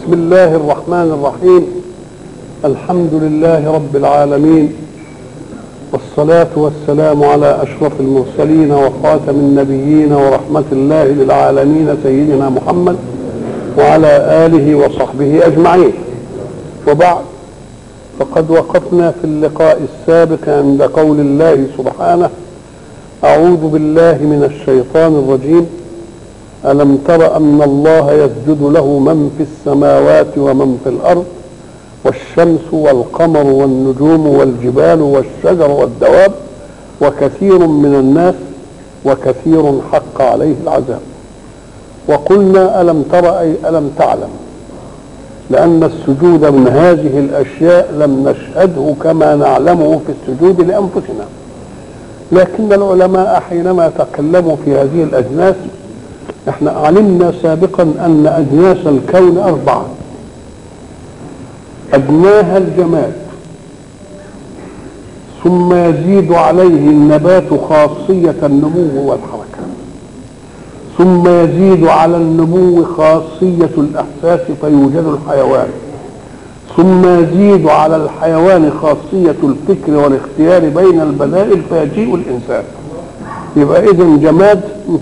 بسم الله الرحمن الرحيم الحمد لله رب العالمين والصلاة والسلام على أشرف المرسلين وخاتم النبيين ورحمة الله للعالمين سيدنا محمد وعلى آله وصحبه أجمعين وبعد فقد وقفنا في اللقاء السابق عند قول الله سبحانه أعوذ بالله من الشيطان الرجيم ألم تر أن الله يسجد له من في السماوات ومن في الأرض والشمس والقمر والنجوم والجبال والشجر والدواب وكثير من الناس وكثير حق عليه العذاب وقلنا ألم تر أي ألم تعلم لأن السجود من هذه الأشياء لم نشهده كما نعلمه في السجود لأنفسنا لكن العلماء حينما تكلموا في هذه الأجناس احنا علمنا سابقا أن أجناس الكون أربعة أدناها الجماد ثم يزيد عليه النبات خاصية النمو والحركة ثم يزيد على النمو خاصية الإحساس فيوجد الحيوان ثم يزيد على الحيوان خاصية الفكر والاختيار بين البدائل فيجيء الإنسان يبقى إذا جماد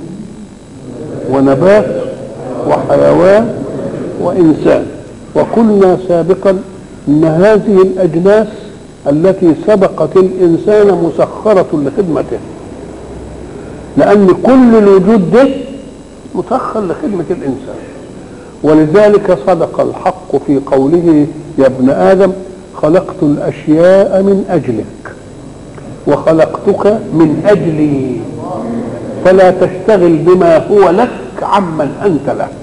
ونبات وحيوان وإنسان وقلنا سابقا أن هذه الأجناس التي سبقت الإنسان مسخرة لخدمته لأن كل الوجود ده مسخر لخدمة الإنسان ولذلك صدق الحق في قوله يا ابن آدم خلقت الأشياء من أجلك وخلقتك من أجلي فلا تشتغل بما هو لك عمن أنت له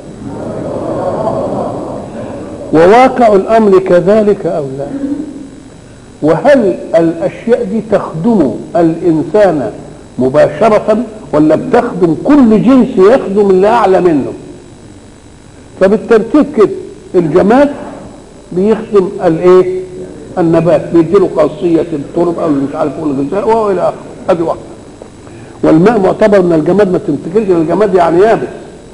وواقع الأمر كذلك أو لا وهل الأشياء دي تخدم الإنسان مباشرة ولا بتخدم كل جنس يخدم اللي أعلى منه فبالترتيب كده الجماد بيخدم الايه النبات بيديله خاصيه الترب او مش عارف ايه الغذاء والى اخره هذه واحده والماء معتبر من الجماد ما تفتكرش ان الجماد يعني يابس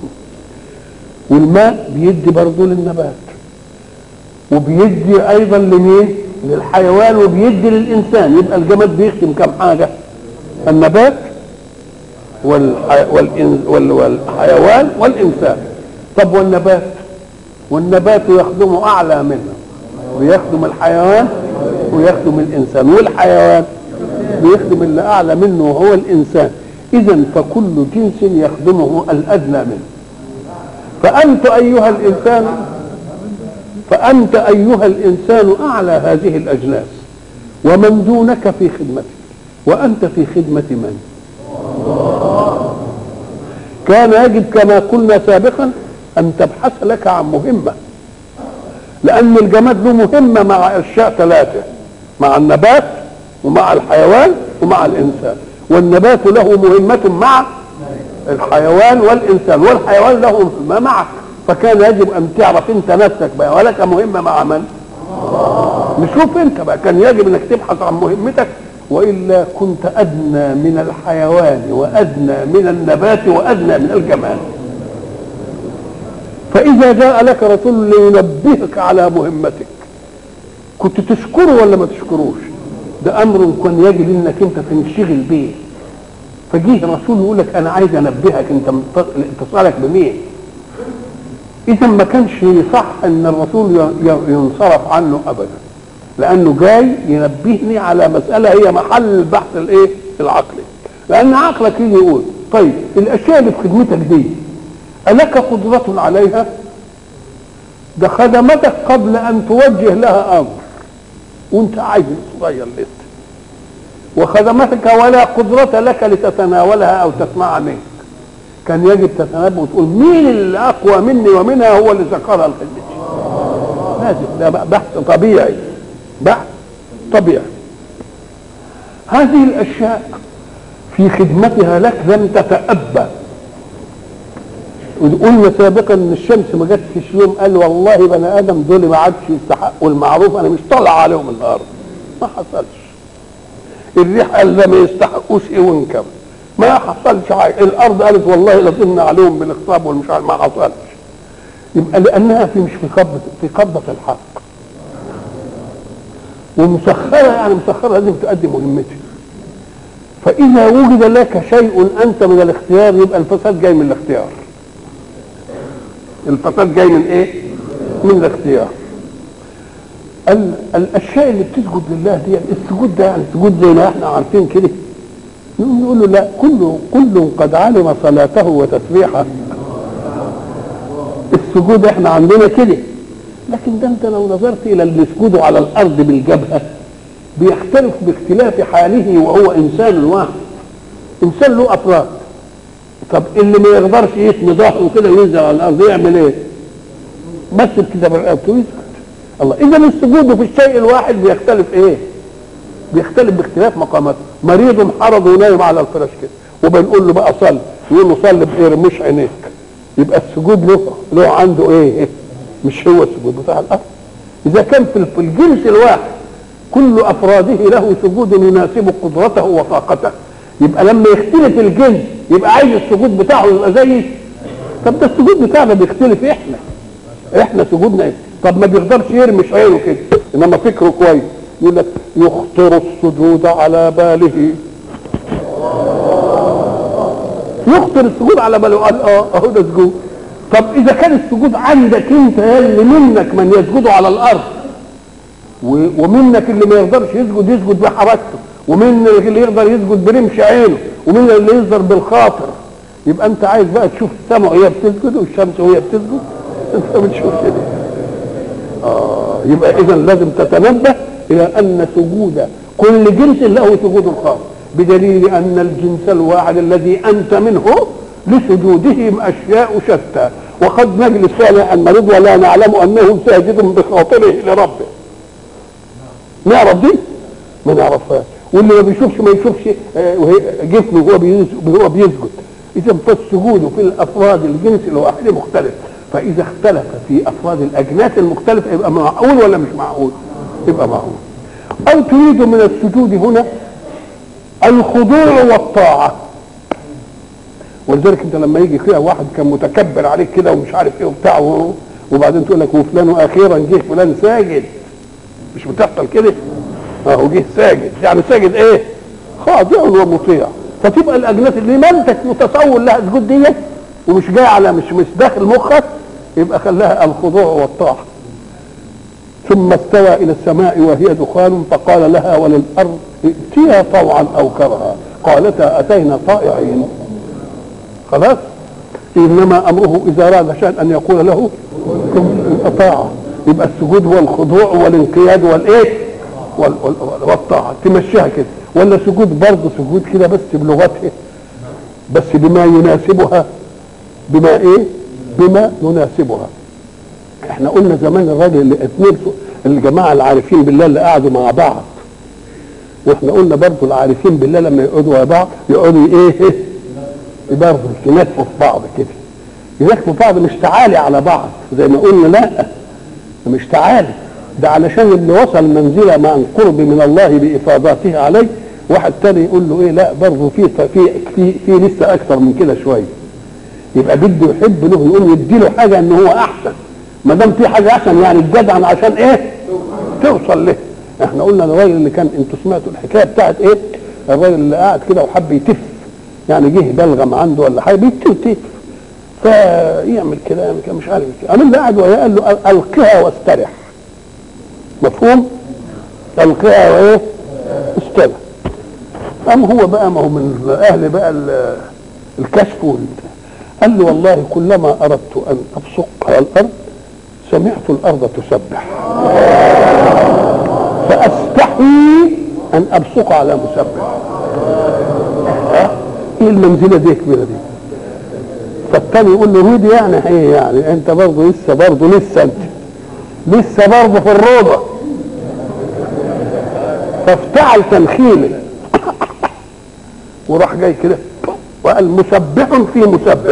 والماء بيدي برضه للنبات وبيدي ايضا لمين للحيوان وبيدي للانسان يبقى الجماد بيخدم كم حاجه النبات والحي... والإن... وال... والحيوان والانسان طب والنبات والنبات يخدم اعلى منه ويخدم الحيوان ويخدم الانسان والحيوان بيخدم اللي اعلى منه وهو الانسان اذا فكل جنس يخدمه الادنى منه فانت ايها الانسان فانت ايها الانسان اعلى هذه الاجناس ومن دونك في خدمتك وانت في خدمه من كان يجب كما قلنا سابقا ان تبحث لك عن مهمه لان الجماد له مهمه مع اشياء ثلاثه مع النبات ومع الحيوان ومع الانسان والنبات له مهمه مع الحيوان والانسان والحيوان له مهمه معك فكان يجب ان تعرف انت نفسك بقى ولك مهمه مع من نشوف انت بقى كان يجب انك تبحث عن مهمتك والا كنت ادنى من الحيوان وادنى من النبات وادنى من الجمال فإذا جاء لك رسول لينبهك على مهمتك كنت تشكره ولا ما تشكروش ده أمر كان يجب إنك أنت تنشغل به فجيه رسول يقول لك أنا عايز أنبهك أنت اتصالك بمين إذا ما كانش صح إن الرسول ينصرف عنه أبدا لأنه جاي ينبهني على مسألة هي محل البحث الإيه العقلي لأن عقلك يجي يقول طيب الأشياء اللي في خدمتك دي ألك قدرة عليها ده خدمتك قبل أن توجه لها أمر وأنت عايز صغير لسه وخدمتك ولا قدرة لك لتتناولها أو تسمع منك كان يجب تتنبه وتقول مين اللي أقوى مني ومنها هو اللي ذكرها لخدمتي لازم ده بحث طبيعي بحث طبيعي هذه الأشياء في خدمتها لك لم تتأبى وقلنا سابقا ان الشمس ما جاتش يوم قال والله بني ادم دول ما عادش يستحقوا المعروف انا مش طالع عليهم النهارده ما حصلش الريح قال ده ما يستحقوش ايه ونكمل ما حصلش حاجه الارض قالت والله لطمنا عليهم بالاخصاب والمش عارف ما حصلش يبقى لانها في مش في قبضه في قبضه الحق ومسخره يعني مسخره لازم تؤدي مهمتها فاذا وجد لك شيء انت من الاختيار يبقى الفساد جاي من الاختيار الفساد جاي من ايه من الاختيار ال- الاشياء اللي بتسجد لله دي السجود ده يعني سجود زي ما احنا عارفين كده نقوم نقول له لا كل كل قد علم صلاته وتسبيحه السجود احنا عندنا كده لكن ده انت لو نظرت الى اللي يسجدوا على الارض بالجبهه بيختلف باختلاف حاله وهو انسان واحد انسان له افراد طب اللي ما يقدرش يثني ظهره كده وينزل على الارض يعمل ايه؟ بس كده برقبته ويسكت الله اذا السجود في الشيء الواحد بيختلف ايه؟ بيختلف باختلاف مقاماته مريض حرض ونايم على الفراش كده وبنقول له بقى صلي يقول له صلي بايه مش عينيك يبقى السجود له له عنده ايه مش هو السجود بتاع الارض اذا كان في في الجنس الواحد كل افراده له سجود يناسب قدرته وطاقته يبقى لما يختلف الجنس يبقى عايز السجود بتاعه يبقى زي طب ده السجود بتاعنا بيختلف احنا احنا سجودنا ايه طب ما بيقدرش يرمش عينه كده انما فكره كويس يقول لك يخطر السجود على باله يخطر السجود على باله قال اه اهو ده سجود طب اذا كان السجود عندك انت يا اللي منك من يسجد على الارض و- ومنك اللي ما يقدرش يسجد يسجد بحركته ومن اللي يقدر يسجد برمش عينه ومن اللي يقدر بالخاطر يبقى انت عايز بقى تشوف السماء وهي بتسجد والشمس وهي بتسجد انت بتشوف كده آه يبقى اذا لازم تتنبه الى ان سجود كل جنس له سجود خاص بدليل ان الجنس الواحد الذي انت منه لسجودهم اشياء شتى وقد نجلس فعلا المريض ولا نعلم انه ساجد بخاطره لربه نعرف دي ما نعرفهاش واللي ما بيشوفش ما يشوفش آه، وهي جسمه وهو بيس- وهو بيسجد اذا فالسجود في الافراد الجنس الواحد مختلف فاذا اختلف في افراد الاجناس المختلفه يبقى معقول ولا مش معقول يبقى معقول او تريد من السجود هنا الخضوع والطاعه ولذلك انت لما يجي كده واحد كان متكبر عليك كده ومش عارف ايه وبتاع و- وبعدين تقول لك وفلان اخيرا جه فلان ساجد مش بتحصل كده اهو جه ساجد يعني ساجد ايه خاضع ومطيع فتبقى الاجناس اللي ما انت متصور لها سجود ديت ومش جاي على مش مش داخل مخك يبقى خلاها الخضوع والطاعه ثم استوى الى السماء وهي دخان فقال لها وللارض ائتيا طوعا او كرها قالتا اتينا طائعين خلاص انما امره اذا اراد شيئا ان يقول له كن اطاعه يبقى السجود هو الخضوع والانقياد والايه وال- وال- والطاعه تمشيها كده ولا سجود برضه سجود كده بس بلغتها بس بما يناسبها بما ايه بما يناسبها احنا قلنا زمان الراجل اللي اثنين الجماعه العارفين بالله اللي قعدوا مع بعض واحنا قلنا برضه العارفين بالله لما يقعدوا مع بعض يقعدوا ايه برضه ينكفوا في بعض كده ينكفوا في بعض مش تعالي على بعض زي ما قلنا لا مش تعالي ده علشان اللي وصل منزله مع القرب من الله بافاضاته عليه واحد تاني يقول له ايه لا برضه في في في, في لسه اكثر من كده شويه يبقى بده يحب له يقوم يدي له حاجه ان هو احسن ما دام في حاجه احسن يعني الجدع عشان ايه توصل له احنا قلنا الراجل اللي كان انتوا سمعتوا الحكايه بتاعت ايه الراجل اللي قاعد كده وحب يتف يعني جه بلغم عنده ولا حاجه بيتف فيعمل كده يعمل كده مش عارف كده قام اللي قاعد وياه قال له القها واسترح مفهوم القها وايه استرح قام هو بقى ما هو من اهل بقى ال- الكشف وال- قال له والله كلما اردت ان ابصق على الارض سمعت الارض تسبح فاستحي ان ابصق على مسبح ايه المنزله دي كبيره دي فالتاني يقول له ودي يعني ايه يعني انت برضه لسه برضه لسه انت لسه برضه في الروضه فافتعل تنخيله وراح جاي كده وقال مسبح في مسبح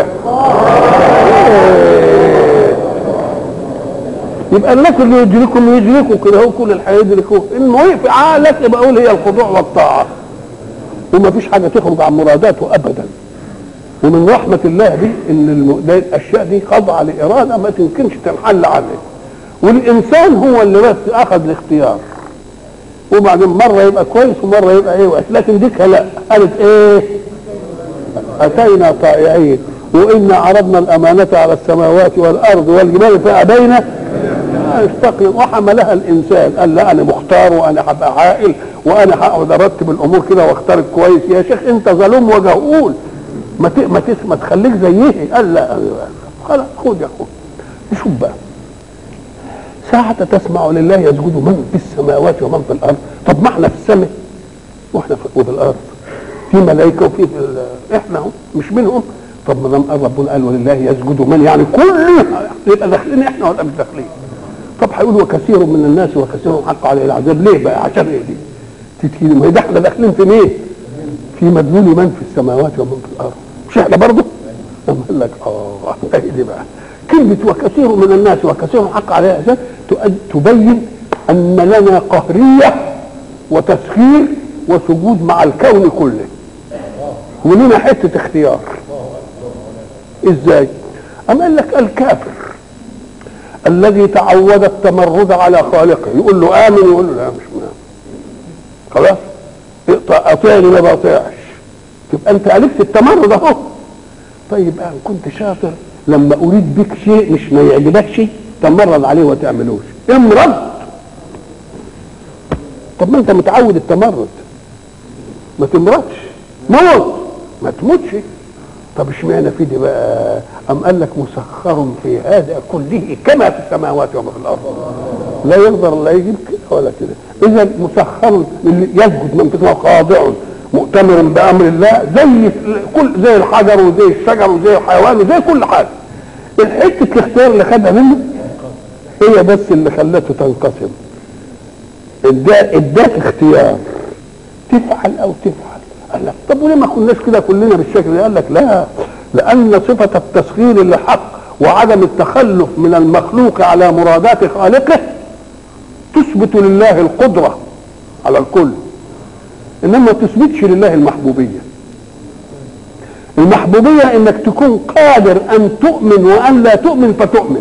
يبقى الناس اللي يدركهم يدركوا كده هو كل الحياه يدركوه المهم في عقلك يبقى اقول هي الخضوع والطاعه وما فيش حاجه تخرج عن مراداته ابدا ومن رحمة الله دي ان الم- ده الاشياء دي خاضعة لإرادة ما تمكنش تنحل عنها والإنسان هو اللي بس أخذ الاختيار وبعدين مرة يبقى كويس ومرة يبقى ايه وحش لكن ديك لا قالت ايه أتينا طائعين وإنا عرضنا الأمانة على السماوات والأرض والجبال فأبين استقيم وحملها الإنسان قال لا أنا مختار وأنا هبقى عاقل وأنا هقعد أرتب الأمور كده واختار كويس يا شيخ أنت ظلوم وجهول ما ت... ما, تس... ما تخليك زيه قال لا خلاص خد يا أخوي نشوف بقى ساعة تسمع لله يسجد من في السماوات ومن في الأرض طب ما احنا في السماء واحنا في, وفي الأرض في ملائكة وفي في ال- احنا هم مش منهم طب ما دام قال ربنا قال ولله يسجد من يعني كل يبقى داخلين احنا ولا مش داخلين طب هيقول وكثير من الناس وكثير حق عليه العذاب ليه بقى عشان ايه دي تتكيد ما هي ده احنا داخلين في مين في مدلول من في السماوات ومن في الارض مش احنا برضه أم قال لك اه هي دي بقى كلمة وكثير من الناس وكثير حق عليه العذاب تؤد- تبين أن لنا قهرية وتسخير وسجود مع الكون كله ولنا حتة اختيار ازاي أم قال لك الكافر الذي تعود التمرد على خالقه يقول له آمن يقول له لا مش مآمن خلاص اقطع اطيعني ما بطيعش تبقى انت ألفت التمرد اهو طيب ان كنت شاطر لما اريد بك شيء مش ما يعجبكش تمرد عليه وما تعملوش امرض طب ما انت متعود التمرد ما تمرضش موت ما تموتش طب اشمعنى في دي بقى ام قال لك مسخر في هذا كله كما في السماوات وما في الارض لا يقدر لا يجيب كده ولا كده اذا مسخر اللي يسجد من في السماء خاضع مؤتمر بامر الله زي كل زي الحجر وزي الشجر وزي الحيوان وزي كل حاجه الحته الاختيار اللي خدها منه هي بس اللي خلته تنقسم اداك اداك اختيار تفعل او تفعل قال لك طب وليه ما كناش كده كلنا بالشكل ده قال لك لا لان صفه التسخير للحق وعدم التخلف من المخلوق على مرادات خالقه تثبت لله القدره على الكل انما ما تثبتش لله المحبوبيه المحبوبيه انك تكون قادر ان تؤمن وان لا تؤمن فتؤمن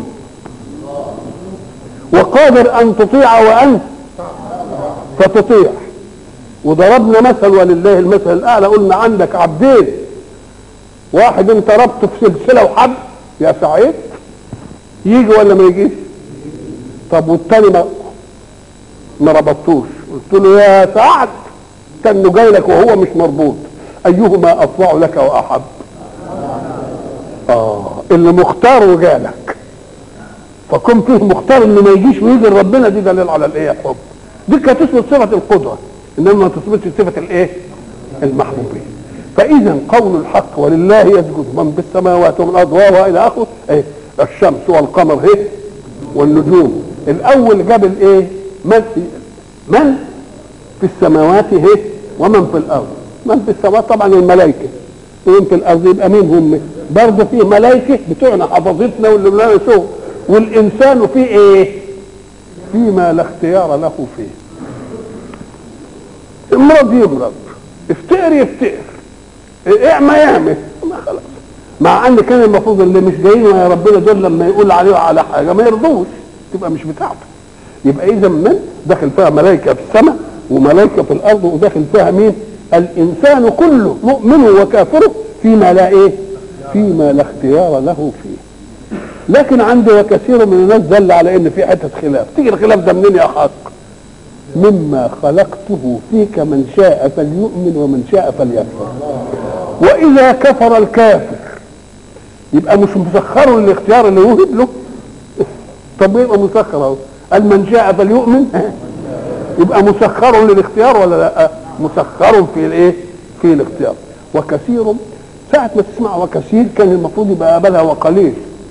وقادر ان تطيع وان فتطيع وضربنا مثل ولله المثل الاعلى قلنا عندك عبدين واحد انت ربطه في سلسله وحبل يا سعيد يجي ولا ما يجيش طب والتاني ما ما ربطتوش قلت له يا سعد كانه جاي لك وهو مش مربوط ايهما اطوع لك واحب اه اللي مختار وجالك فكن فيه مختار انه ما يجيش ويجي لربنا دي دليل على الايه الحب دي كانت تثبت صفه القدره انما ما تثبتش صفه الايه المحبوبيه فاذا قول الحق ولله يسجد من في السماوات ومن الارض وهو الى اخره ايه الشمس والقمر ايه والنجوم الاول جاب الايه من من في السماوات ايه ومن في الارض من في السماوات طبعا الملائكه ومن في الارض يبقى مين هم برضه في ملائكه بتوعنا حفظتنا واللي لنا شغل والانسان فيه ايه فيما لا اختيار له فيه امرض يمرض افتقر يفتقر اعمى يعمى ما خلاص مع ان كان المفروض اللي مش جايين يا ربنا دول لما يقول عليه على حاجه ما يرضوش تبقى مش بتاعته يبقى اذا من داخل فيها ملائكه في السماء وملائكه في الارض وداخل فيها مين الانسان كله مؤمن وكافره فيما لا ايه فيما لا اختيار له فيه لكن عندي وكثير من الناس دل على ان في حته خلاف تيجي الخلاف ده منين يا حق مما خلقته فيك من شاء فليؤمن ومن شاء فليكفر واذا كفر الكافر يبقى مش مسخر الاختيار اللي يوهب له طب يبقى مسخر اهو قال من شاء فليؤمن يبقى مسخر للاختيار ولا لا مسخر في الايه في الاختيار وكثير ساعة ما تسمع وكثير كان المفروض يبقى قبلها وقليل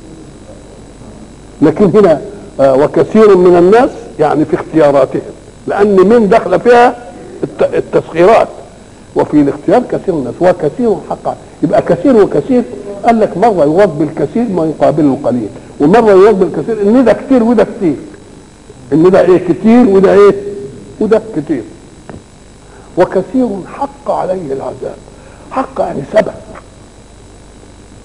لكن هنا آه وكثير من الناس يعني في اختياراتهم لان من دخل فيها الت- التسخيرات وفي الاختيار كثير من الناس وكثير حقا يبقى كثير وكثير قال لك مره يراد بالكثير ما يقابله القليل ومره يراد بالكثير ان ده كتير وده كتير ان ده ايه كتير وده ايه وده كتير وكثير حق عليه العذاب حق يعني سبب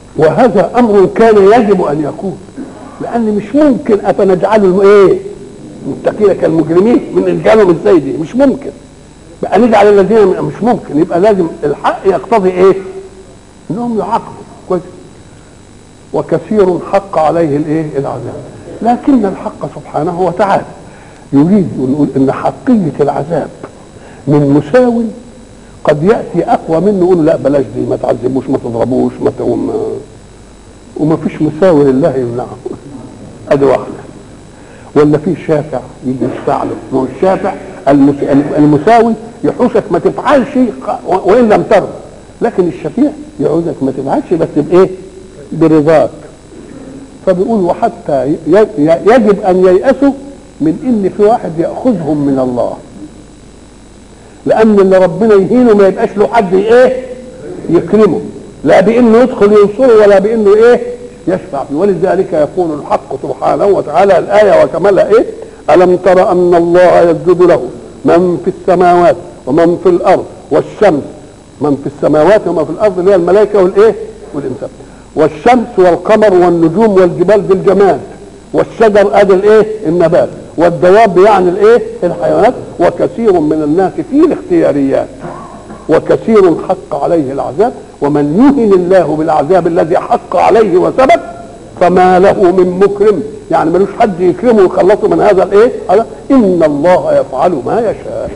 وهذا امر كان يجب ان يكون لان مش ممكن افنجعل الم- ايه متقين كالمجرمين من رجالهم ازاي دي مش ممكن بقى نجعل الذين من- مش ممكن يبقى لازم الحق يقتضي ايه انهم يعاقبوا كويس وكثير حق عليه الايه العذاب لكن الحق سبحانه وتعالى يريد ونقول ان حقيه العذاب من مساو قد ياتي اقوى منه يقول لا بلاش دي ما تعذبوش ما تضربوش ما ت- وما, وما فيش مساوي لله يمنعه ادي واحده ولا في شافع يجي يشفع له ما هو الشافع المس... المساوي يحوشك ما تفعلش ق- وان لم ترضى لكن الشفيع يعوزك ما تفعلش بس بايه برضاك فبيقول وحتى ي- ي- يجب ان ييأسوا من ان في واحد ياخذهم من الله لان اللي ربنا يهينه ما يبقاش له حد ايه يكرمه لا بانه يدخل ينصره ولا بانه ايه يشفع فيه ولذلك يقول الحق سبحانه وتعالى الايه وكملها ايه الم تر ان الله يسجد له من في السماوات ومن في الارض والشمس من في السماوات ومن في الارض اللي هي الملائكه والايه والانسان والشمس والقمر والنجوم والجبال بالجماد والشجر ادي الايه النبات والدواب يعني الايه الحيوانات وكثير من الناس في الاختياريات وكثير حق عليه العذاب ومن يهن الله بالعذاب الذي حق عليه وثبت فما له من مكرم يعني ملوش حد يكرمه ويخلصه من هذا الايه هذا ان الله يفعل ما يشاء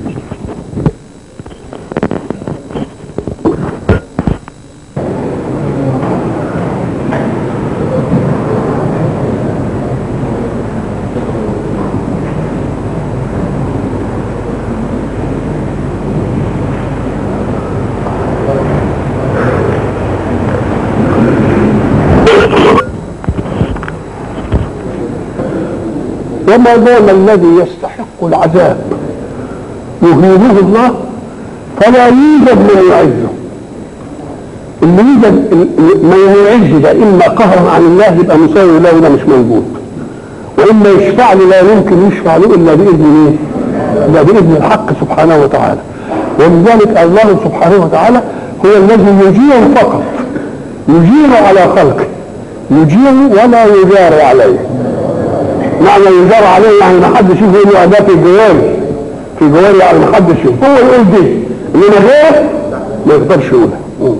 وما دام الذي يستحق العذاب يهينه الله فلا يوجد من يعزه اللي يوجد من يعز ده اما قهرا عن الله يبقى مساوي له ده مش موجود واما يشفع له لا يمكن يشفع له الا باذن ايه؟ الا باذن الحق سبحانه وتعالى ولذلك الله سبحانه وتعالى هو الذي يجير فقط يجير على خلقه يجير ولا يجار عليه معنى يجار عليه يعني ما حدش يقول له ده في جواري في جواري يعني ما حدش يقول هو يقول دي انما غيره ما يقدرش يقولها مم.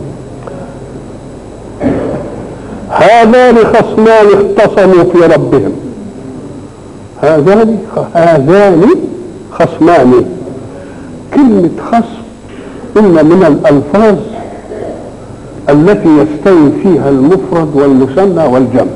هذان خصمان اختصموا في ربهم هذان هذان خصمان كلمة خصم إن من الألفاظ التي يستوي فيها المفرد والمثنى والجمع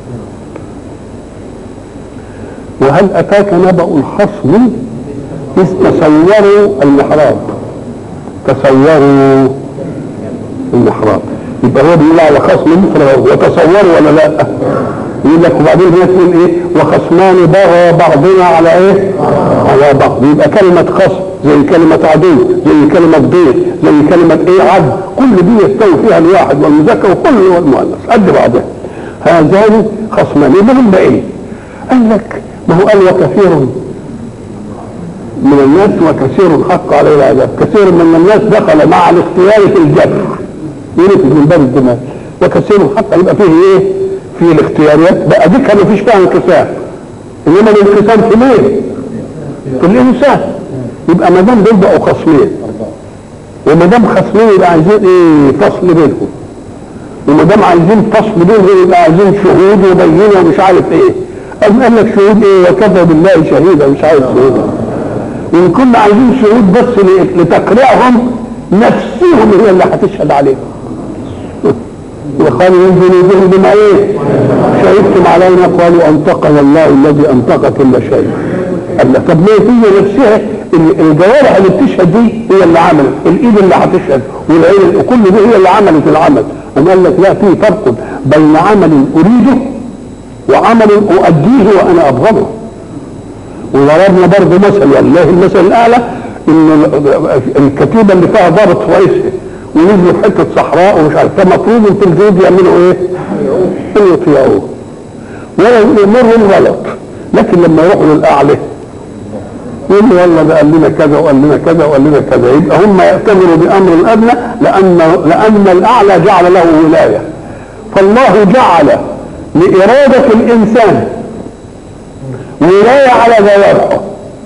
وهل أتاك نبأ الخصم إذ تصوروا المحراب تصوروا المحراب يبقى هو بيقول على خصم مفرد وتصوروا ولا لا يقول لك وبعدين هي تقول ايه وخصمان بغى بعضنا على ايه على بعض يبقى كلمة خصم زي كلمة عدو زي كلمة ضيف زي كلمة ايه عد كل دي يستوي فيها الواحد والمذكر وكل والمؤنث قد بعضها هذان خصمان يبقى هم ايه قال لك ما هو قال وكثير من الناس وكثير حق عليه العذاب كثير من الناس دخل مع الاختيار في الجبر يريد من باب الدماغ وكثير حق يبقى فيه ايه في الاختياريات بقى دي كان مفيش فيها انقسام انما الانقسام في مين في الانسان يبقى ما دام دول بقوا خصمين وما دام خصمين يبقى عايزين ايه فصل بينهم وما دام عايزين فصل بينهم يبقى عايزين شهود وبينه ومش عارف ايه أم قال لك شهود ايه وكفى بالله شهيدا مش عارف شهود وان كنا عايزين شهود بس ل- لتقريعهم نفسهم هي اللي هتشهد عليهم وقالوا من جنودهم بما ايه شهدتم علينا قالوا انطقنا الله الذي انطق كل شيء قال لك طب ليه هي نفسها ال- الجوارح اللي بتشهد دي هي اللي عملت الايد اللي هتشهد والعين وكل دي هي اللي عملت العمل أم قال لك لا في فرق بين عمل اريده وعمل اؤديه وانا ابغضه وضربنا برضه مثل والله المثل الاعلى ان ال- الكتيبه اللي فيها ضابط رئيسي ونزلوا في حته صحراء ومش عارف فمفروض في الجنود يعملوا ايه؟ ان يطيعوه ولا يمرهم غلط لكن لما يروحوا للاعلى يقول له والله ده قال لنا كذا وقال لنا كذا وقال لنا كذا يبقى هم يأتمروا بامر الادنى لان لان الاعلى جعل له ولايه فالله جعل لإرادة الإنسان ولاية على جوارحه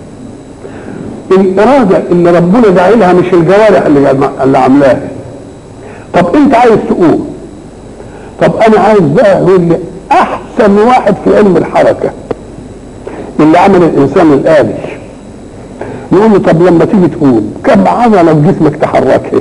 الإرادة اللي ربنا جعلها مش الجوارح اللي اللي عاملاها طب أنت عايز تقوم طب أنا عايز بقى يقول لي أحسن واحد في علم الحركة اللي عمل الإنسان الآلي نقول له طب لما تيجي تقوم كم عضلة في جسمك تحركها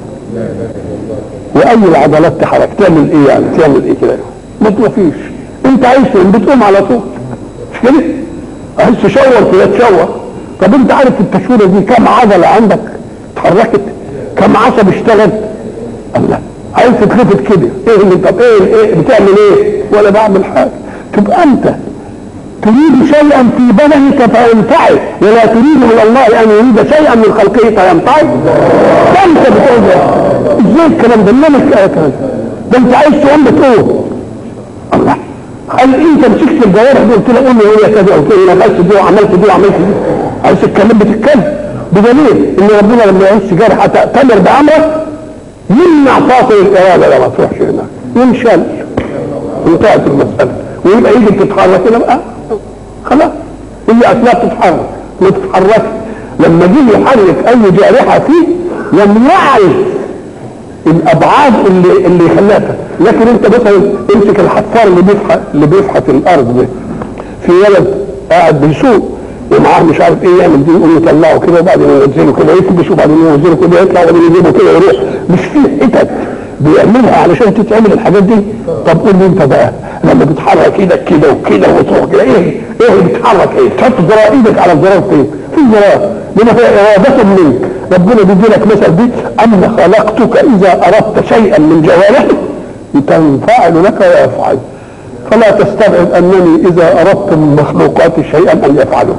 واي العضلات تحرك تعمل ايه يعني تعمل ايه كده ما فيش انت عايز تقوم بتقوم على طول مش كده عايز تشور كده تشور طب انت عارف التشويره دي كم عضله عندك اتحركت كم عصب اشتغل الله عايز تتلفت كده ايه اللي طب ايه ايه بتعمل ايه ولا بعمل حاجه تبقى انت تريد شيئا في بدنك فينفعل ولا تريد من الله ان يريد شيئا من خلقه فينفعل ده انت بتقول ده ازاي الكلام ده مالك ايه كلام ده انت عايز تقوم بتقوم الله هل انت مسكت الجوارح دي قلت له قول لي هي كذا قلت له انا عملت دي وعملت دي وعملت دي عايز تتكلم بتتكلم بدليل ان ربنا لما يعوز جارحه تأتمر بامرك يمنع فاصل الاراده لما تروحش هناك ينشل انتهت المساله ويبقى يجي تتحرك كده بقى خلاص هي اثناء تتحرك ما تتحرك لما جه يحرك اي جارحه فيه لم يعرف الابعاد اللي اللي خلاها لكن انت مثلا امسك الحفار اللي بيفحت اللي بيفحت الارض ده في ولد قاعد بيسوق ومعاه مش عارف ايه يعمل دي يقوم يطلعه كده وبعدين ينزله كده يكبش وبعدين ينزله كده يطلع وبعدين يجيبه كده يروح مش في حتت بيعملها علشان تتعمل الحاجات دي طب قول لي انت بقى لما بتحرك ايدك كده وكده وتروح كده ايه ايه اللي بتحرك ايه تحط زرار ايدك على الزرار فين في زرار لما هي اراده منك ربنا بيدي لك مثل دي انا خلقتك اذا اردت شيئا من جوارحك تنفعل لك ويفعل فلا تستبعد انني اذا اردت من مخلوقاتي شيئا ان يفعله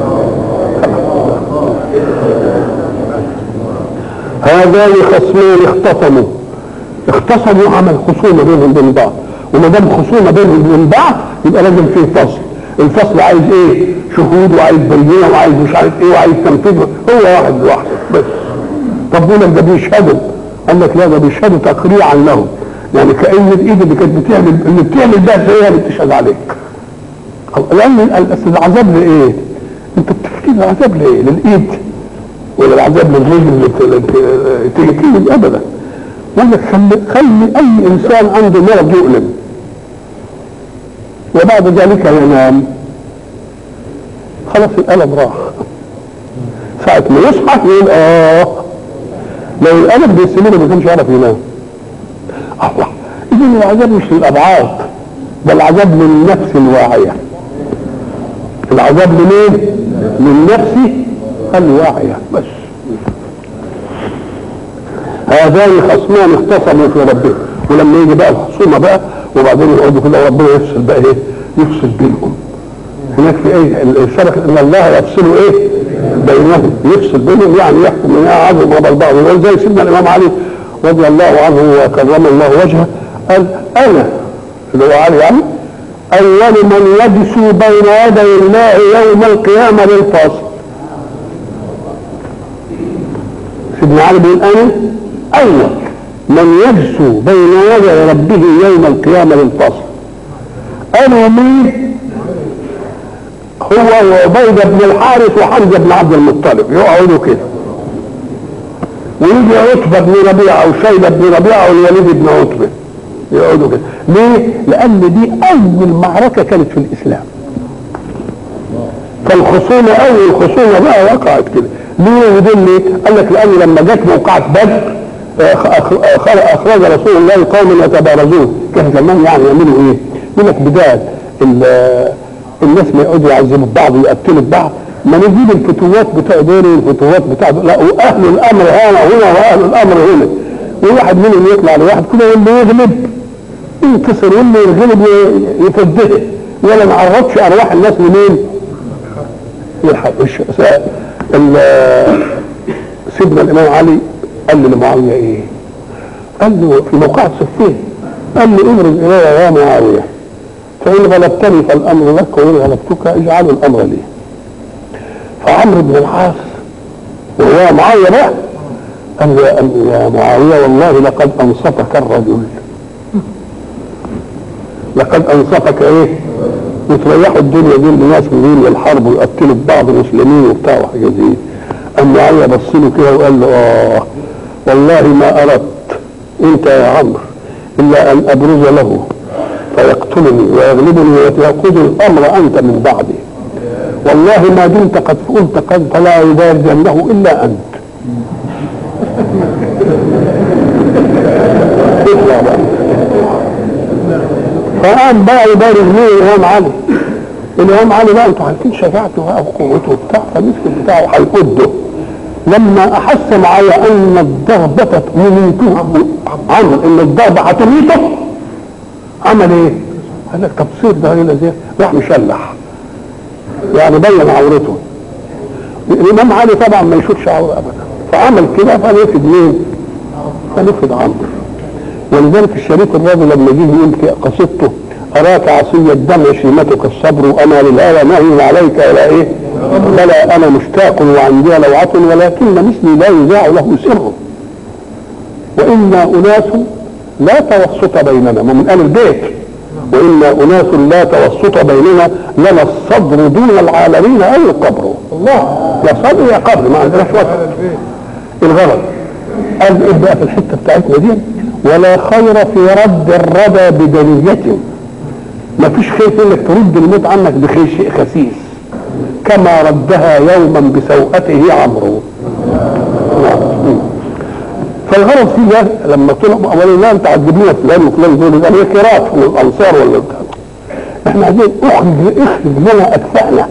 هذان خصمان اختصموا اختصموا عمل خصومه بينهم وبين بعض وما دام خصومه بينهم وبين بعض يبقى لازم فيه فصل الفصل عايز ايه شهود وعايز بينه وعايز مش عارف ايه وعايز تنفيذ هو واحد لوحده بس طب دول ده بيشهدوا قال لك لا ده بيشهدوا تقريعا لهم يعني كان الايد اللي كانت بتعمل اللي بتعمل ده هي اللي بتشهد عليك لان العذاب لايه؟ انت بتفكير العذاب لايه؟ للايد ولا العذاب للرجل اللي تلكيه ابدا يقول لك خلي خلي اي انسان عنده مرض يؤلم وبعد ذلك ينام خلاص الالم راح ساعة ما يصحى يقول اه لو الالم بيسلمه ما كانش يعرف ينام الله اذا العذاب مش للابعاد ده العذاب للنفس الواعية العذاب لمين؟ للنفس الواعية بس هذان خصمان اختصموا في ربهم ولما يجي بقى الخصومه بقى وبعدين يقعدوا كده وربنا يفصل بقى ايه يفصل بينهم هناك في ايه الشرك ان الله يفصل ايه بينهم يفصل بينهم يعني يحكم من عظم وبل بعض زي سيدنا الامام علي رضي الله عنه وكرم الله وجهه قال انا اللي هو علي يعني اول من يجسو بين يدي الله يوم القيامه للفصل سيدنا علي بيقول انا اول من يجسو بين يدي ربه يوم القيامه للفصل انا ومين هو وعبيده بن الحارث وحمزه بن عبد المطلب يقعدوا كده ويجي عتبه بن ربيعه او شيبه بن ربيعه والوليد بن عتبه يقعدوا كده ليه؟ لان دي اول معركه كانت في الاسلام فالخصومه اول خصومه بقى وقعت كده ليه ودول ليه؟ قال لك لان لما جت موقعة بدر اخرج رسول الله قوم يتبارزون كان زمان يعني يعملوا ايه؟ يقول لك بدايه الناس ما يقعدوا يعذبوا بعض ويقتلوا بعض ما نجيب الفتوات بتاع دول الفتوات بتاع دول لا واهل الامر هنا هنا واهل الامر هنا وواحد منهم يطلع لواحد كده واللي يغلب ينتصر واللي يغلب يفده ولا نعرضش ارواح الناس لمين؟ يلحق سيدنا الامام علي قال لمعاويه ايه؟ قال له في موقعة صفين قال له ابرز الي يا معاويه فان غلبتني فالامر لك وان غلبتك اجعل الامر لي فعمرو بن العاص وهو معاويه بقى قال له يا معاويه والله لقد انصفك الرجل لقد انصفك ايه وتريحوا الدنيا دي لناس منين والحرب ويقتلوا بعض المسلمين وبتاع وحاجه زي قام معايا بص له كده وقال له اه والله ما اردت انت يا عمرو الا ان ابرز له فيقتلني ويغلبني ويأخذ الامر انت من بعدي والله ما دمت قد قلت قد فلا يبارزنه الا انت اطلع بقى فقام بقى يبارز مين الامام علي الامام علي بقى انتوا عارفين شجاعته بقى وقوته وبتاع فمسك بتاعه هيقده لما احس معايا ان الضربة تميته عمرو ان الضربة هتميته عمل ايه؟ قال لك طب سير ده هنا زي راح مشلح يعني بين عورته الامام علي طبعا ما يشوفش عوره ابدا فعمل كده فنفد مين؟ فنفد عمرو ولذلك الشريف الراجل لما جه يقول في قصيدته اراك عصي الدم شيمتك الصبر وانا للهوى نهي عليك ولا ايه؟ بلى انا مشتاق وعندي لوعة ولكن مثلي لا يذاع له سر وانا اناس لا توسط بيننا من اهل البيت وانا اناس لا توسط بيننا لنا الصدر دون العالمين او القبر الله يا صدر يا قبر ما عندناش وسط الغرض قال ايه بقى في الحته بتاعتنا دي ولا خير في رد الردى بدنية ما فيش خير في انك ترد الموت عنك بخير شيء خسيس كما ردها يوما بسوءته عمرو فالغرض فيه ده لما طلب اولا انت هتجيب فلان وفلان دول يبقى هي كرات من الانصار ولا بتاع احنا عايزين اخرج اخرج لنا اكفاءنا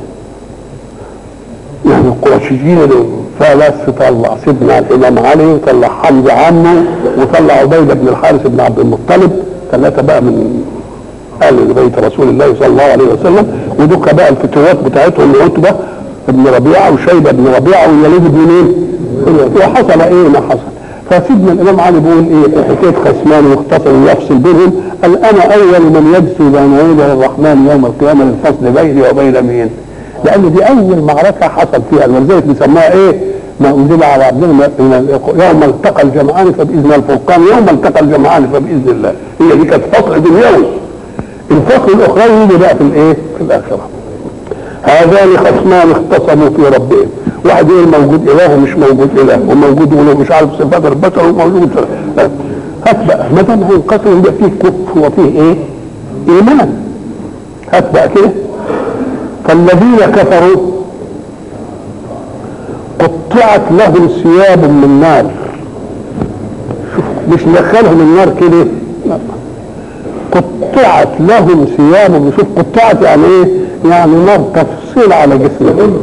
يعني القرشيين فبس طلع سيدنا الامام علي وطلع حمزه عمه وطلع عبيده بن الحارث بن عبد المطلب ثلاثه بقى من اهل بيت رسول الله صلى الله عليه وسلم ودك بقى الفتوات بتاعتهم عتبه بن ربيعه وشيبه بن ربيعه ويليد بن مين؟ وحصل ايه ما حصل فسيدنا الامام علي بيقول ايه في حكايه خصمان واختصر يفصل بينهم قال انا اول من يجسي بين يدي الرحمن يوم القيامه للفصل بيني وبين مين؟ لان دي اول معركه حصل فيها ولذلك بيسموها ايه؟ ما انزل على عبدنا من يوم التقى الجمعان فباذن الفرقان يوم التقى الجمعان فباذن الله هي دي كانت فصل دنيوي الفصل الاخرى يجي بقى في الايه؟ في الاخره هذان خصمان اختصموا في ربهم واحد يقول موجود اله ومش موجود اله وموجود يقول مش عارف صفات البشر وموجود هات بقى ما دام هينقسم يبقى فيه كفر وفيه ايه؟ ايمان هات بقى كده فالذين كفروا قطعت لهم ثياب من نار شوف مش دخلهم النار كده لا قطعت لهم ثياب شوف قطعت يعني ايه يعني نار تفصيل على جسمهم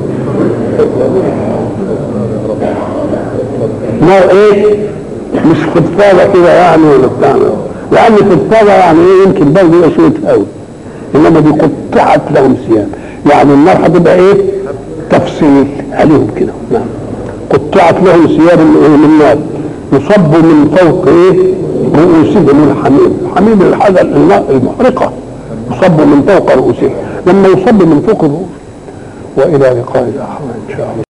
نار ايه مش فضفاضة كده يعني ولا بتاع لان فضفاضة يعني ايه يمكن برضه يبقى شوية قوي انما دي قطعت لهم ثياب يعني النار هتبقى ايه تفصيل عليهم كده نعم قطعت لهم ثياب من نار يصب من فوق ايه رؤوسهم الحميم الحميم الحاجه المحرقه يصب من فوق رؤوسهم لما يصب من فوق الرؤوس والى لقاء اخر ان شاء الله